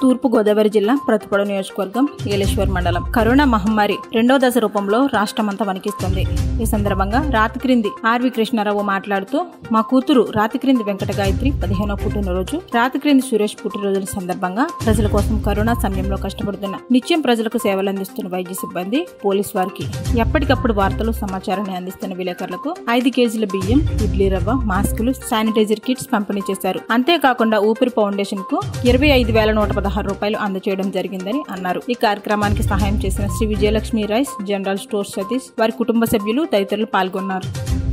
తూర్పు గోదావరి జిల్లా ప్రతిపడ నియోజకవర్గం ఏలేశ్వర్ మండలం కరోనా మహమ్మారి రెండో దశ రూపంలో రాష్ట్రమంతా వణికిస్తుంది ఈ సందర్భంగా రాతిక్రింది ఆర్వి కృష్ణారావు మాట్లాడుతూ మా కూతురు రాతిక్రింది వెంకట గాయత్రి పదిహేనో పుట్టినరోజు రాతిక్రింది సురేష్ పుట్టినరోజుల సందర్భంగా ప్రజల కోసం కరోనా సమయంలో కష్టపడుతున్న నిత్యం ప్రజలకు సేవలు అందిస్తున్న వైద్య సిబ్బంది పోలీస్ వారికి ఎప్పటికప్పుడు వార్తలు సమాచారాన్ని అందిస్తున్న విలేకరులకు ఐదు కేజీల బియ్యం ఇడ్లీ రవ్వ మాస్కులు శానిటైజర్ కిట్స్ పంపిణీ చేశారు అంతేకాకుండా ఊపిరి ఫౌండేషన్ కు ఇరవై ఐదు వేల నూట పదహారు రూపాయలు అందజేయడం జరిగిందని అన్నారు ఈ కార్యక్రమానికి సహాయం చేసిన Shri Vijayalakshmi rice general store Satish వారి కుటుంబ సభ్యులు తదితరులు పాల్గొన్నారు